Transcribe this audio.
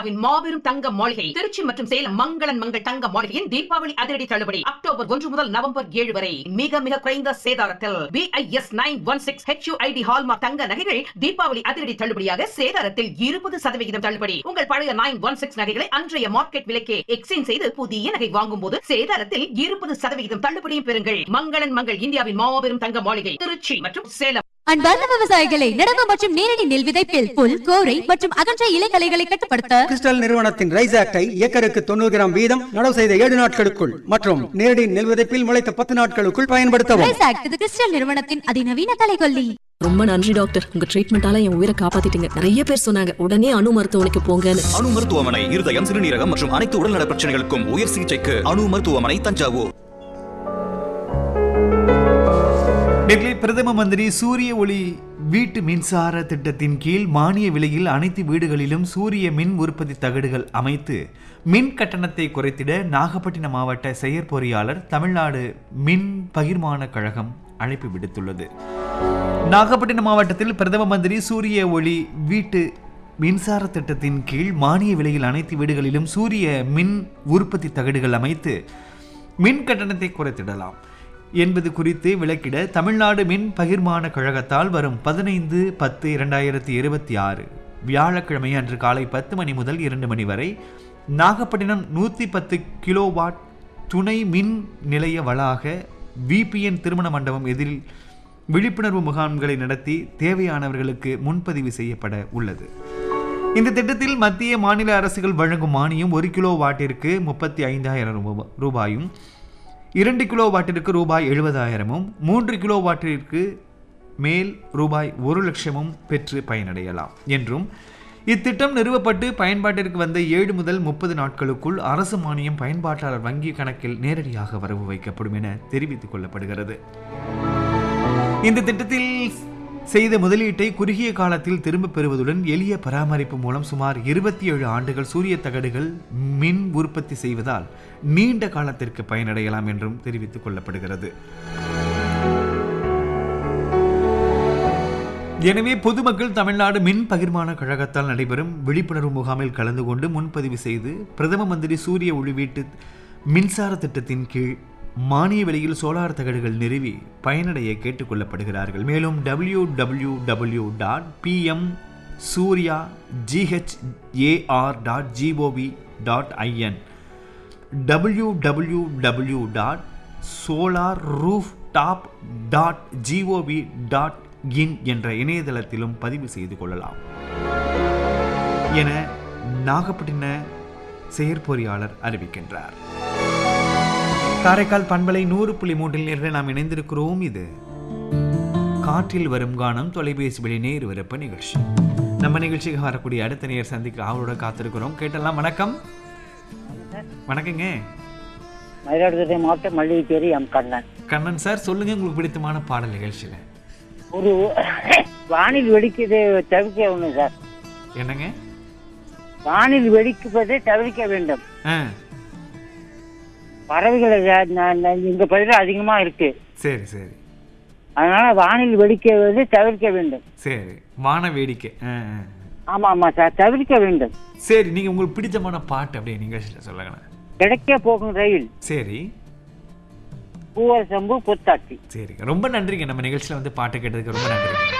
இந்தியாவின் மாபெரும் தங்க மாளிகை திருச்சி மற்றும் சேலம் மங்களன் மங்கள் தங்க மாளிகையின் தீபாவளி அதிரடி தள்ளுபடி அக்டோபர் ஒன்று முதல் நவம்பர் ஏழு வரை மிக மிக குறைந்த சேதாரத்தில் B I S nine one six H U I D hallmark தங்க நகைகள் தீபாவளி அதிரடி தள்ளுபடியாக சேதாரத்தில் இருபது சதவிகிதம் தள்ளுபடி உங்கள் பழைய நைன் ஒன் சிக்ஸ் நகைகளை அன்றைய மார்க்கெட் விலைக்கே எக்ஸ்சேஞ்ச் செய்து புதிய நகை வாங்கும் போது சேதாரத்தில் இருபது சதவிகிதம் தள்ளுபடியும் பெறுங்கள் மங்களன் மங்கள் இந்தியாவின் மாபெரும் தங்க மாளிகை திருச்சி மற்றும் சேலம் அன்பார்ந்த விவசாயிகளை நடவு மற்றும் நேரடி நெல் விதைப்பில் புல் கோரை மற்றும் அகன்ற இலைகளைகளை கட்டுப்படுத்த கிறிஸ்டல் நிறுவனத்தின் ரைஸ் ஆக்டை ஏக்கருக்கு தொண்ணூறு கிராம் வீதம் நடவு செய்த ஏழு நாட்களுக்குள் மற்றும் நேரடி நெல் விதைப்பில் முளைத்த பத்து நாட்களுக்குள் பயன்படுத்தவும் ரைஸ் ஆக்ட் இது கிறிஸ்டல் நிறுவனத்தின் அதிநவீன கலைகொல்லி ரொம்ப நன்றி டாக்டர் உங்க ட்ரீட்மெண்டால என் உயிரை காப்பாத்திட்டீங்க நிறைய பேர் சொன்னாங்க உடனே அணு மருத்துவமனைக்கு போங்கன்னு அணு மருத்துவமனை இருதயம் சிறுநீரகம் மற்றும் அனைத்து உடல்நல பிரச்சனைகளுக்கும் உயர் சிகிச்சைக்கு அணு மருத்துவமனை தஞ்சாவூர் டெல்லி பிரதம மந்திரி சூரிய ஒளி வீட்டு மின்சார திட்டத்தின் கீழ் மானிய விலையில் அனைத்து வீடுகளிலும் சூரிய மின் உற்பத்தி தகடுகள் அமைத்து மின் கட்டணத்தை குறைத்திட நாகப்பட்டினம் மாவட்ட செயற்பொறியாளர் தமிழ்நாடு மின் பகிர்மான கழகம் அழைப்பு விடுத்துள்ளது நாகப்பட்டினம் மாவட்டத்தில் பிரதம மந்திரி சூரிய ஒளி வீட்டு மின்சார திட்டத்தின் கீழ் மானிய விலையில் அனைத்து வீடுகளிலும் சூரிய மின் உற்பத்தி தகடுகள் அமைத்து மின் கட்டணத்தை குறைத்திடலாம் என்பது குறித்து விளக்கிட தமிழ்நாடு மின் பகிர்மான கழகத்தால் வரும் பதினைந்து பத்து இரண்டாயிரத்தி இருபத்தி ஆறு வியாழக்கிழமை அன்று காலை பத்து மணி முதல் இரண்டு மணி வரை நாகப்பட்டினம் நூற்றி பத்து கிலோவாட் துணை மின் நிலைய வளாக விபிஎன் திருமண மண்டபம் எதிரில் விழிப்புணர்வு முகாம்களை நடத்தி தேவையானவர்களுக்கு முன்பதிவு செய்யப்பட உள்ளது இந்த திட்டத்தில் மத்திய மாநில அரசுகள் வழங்கும் மானியம் ஒரு கிலோ வாட்டிற்கு முப்பத்தி ஐந்தாயிரம் ரூபா- ரூபாயும் இரண்டு கிலோ வாட்டிற்கு ரூபாய் எழுபதாயிரமும் மூன்று கிலோ வாட்டிற்கு மேல் ரூபாய் ஒரு லட்சமும் பெற்று பயனடையலாம் என்றும் இத்திட்டம் நிறுவப்பட்டு பயன்பாட்டிற்கு வந்த ஏழு முதல் முப்பது நாட்களுக்குள் அரசு மானியம் பயன்பாட்டாளர் வங்கி கணக்கில் நேரடியாக வரவு வைக்கப்படும் என தெரிவித்துக் கொள்ளப்படுகிறது இந்த திட்டத்தில் செய்த முதலீட்டை குறுகிய காலத்தில் திரும்பப் பெறுவதுடன் எளிய பராமரிப்பு மூலம் சுமார் இருபத்தி ஏழு ஆண்டுகள் சூரிய தகடுகள் மின் உற்பத்தி செய்வதால் நீண்ட காலத்திற்கு பயனடையலாம் என்றும் தெரிவித்துக் கொள்ளப்படுகிறது எனவே பொதுமக்கள் தமிழ்நாடு மின் பகிர்மான கழகத்தால் நடைபெறும் விழிப்புணர்வு முகாமில் கலந்து கொண்டு முன்பதிவு செய்து பிரதம மந்திரி சூரிய ஒளி வீட்டு மின்சார திட்டத்தின் கீழ் மானிய விலையில் சோலார் தகடுகள் நிறுவி பயனடைய கேட்டுக்கொள்ளப்படுகிறார்கள் மேலும் W W W dot P M Surya G H A R dot G O V dot I N W W W dot solar roof top dot G O V dot in என்ற இணையதளத்திலும் பதிவு செய்து கொள்ளலாம் என நாகப்பட்டின செயற்பொறியாளர் அறிவிக்கின்றார் காரைக்கால் பண்பலை நூறு புள்ளி மூன்றில் நேரில் நாம் இணைந்திருக்கிறோம் இது காற்றில் வரும் கானம் தொலைபேசி வழி நேர் விருப்ப நிகழ்ச்சி நம்ம நிகழ்ச்சிக்கு வரக்கூடிய அடுத்த நேர் சந்திக்க அவரோட காத்திருக்கிறோம் கேட்டலாம் வணக்கம் வணக்கங்க மயிலாடுதுறை மாவட்டம் மல்லிகைப்பேரி எம் கண்ணன் கண்ணன் சார் சொல்லுங்க உங்களுக்கு பிடித்தமான பாடல் நிகழ்ச்சியில ஒரு வானில் வெடிக்கதை தவிர்க்க வேண்டும் சார் என்னங்க வானில் வெடிப்பதை தவிர்க்க வேண்டும் ஆ பறவைகள் ஜா- ந- ந- இந்த பகுதியில் அதிகமா இருக்கு சரி சரி அதனால வானில் வெடிக்கதை தவிர்க்க வேண்டும் சரி வான வேடிக்கை ஆ ஆ. ஆமா ஆமா சார் தவிர்க்க வேண்டும் சரி நீங்க உங்களுக்கு பிடித்தமான பாட்டு அப்படியே நிகழ்ச்சியில சொல்லுங்களேன் கிடைக்க போகும் ரயில் சரி பூவர் சம்பு புத்தாட்சி சரிங்க ரொம்ப நன்றிங்க நம்ம நிகழ்ச்சியில வந்து பாட்டு கேட்டதுக்கு ரொம்ப நன்றி